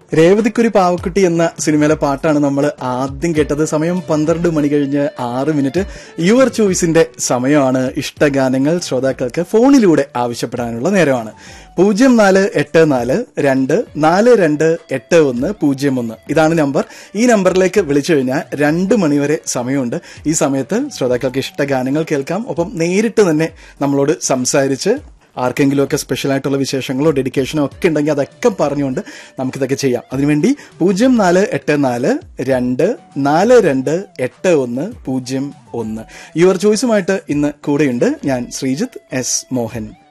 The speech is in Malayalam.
രേവതിക്കുരി പാവക്കുട്ടി എന്ന സിനിമയിലെ പാട്ടാണ് നമ്മൾ ആദ്യം കേട്ടത് സമയം പന്ത്രണ്ട് മണി കഴിഞ്ഞ് ആറ് മിനിറ്റ് യുവർ ചോയ്സിന്റെ സമയമാണ് ഇഷ്ടഗാനങ്ങൾ ശ്രോതാക്കൾക്ക് ഫോണിലൂടെ ആവശ്യപ്പെടാനുള്ള നേരമാണ് പൂജ്യം നാല് എട്ട് നാല് രണ്ട് നാല് രണ്ട് എട്ട് ഒന്ന് പൂജ്യം ഒന്ന് ഇതാണ് നമ്പർ ഈ നമ്പറിലേക്ക് വിളിച്ചു കഴിഞ്ഞാൽ രണ്ട് മണിവരെ സമയമുണ്ട് ഈ സമയത്ത് ശ്രോതാക്കൾക്ക് ഇഷ്ടഗാനങ്ങൾ കേൾക്കാം ഒപ്പം നേരിട്ട് തന്നെ നമ്മളോട് സംസാരിച്ച് ആർക്കെങ്കിലുമൊക്കെ സ്പെഷ്യൽ ആയിട്ടുള്ള വിശേഷങ്ങളോ ഡെഡിക്കേഷനോ ഒക്കെ ഉണ്ടെങ്കിൽ അതൊക്കെ പറഞ്ഞുകൊണ്ട് നമുക്കിതൊക്കെ ചെയ്യാം അതിനുവേണ്ടി പൂജ്യം നാല് എട്ട് നാല് രണ്ട് നാല് രണ്ട് എട്ട് ഒന്ന് പൂജ്യം ഒന്ന് യുവർ ചോയ്സുമായിട്ട് ഇന്ന് കൂടെയുണ്ട് ഞാൻ ശ്രീജിത്ത് എസ് മോഹൻ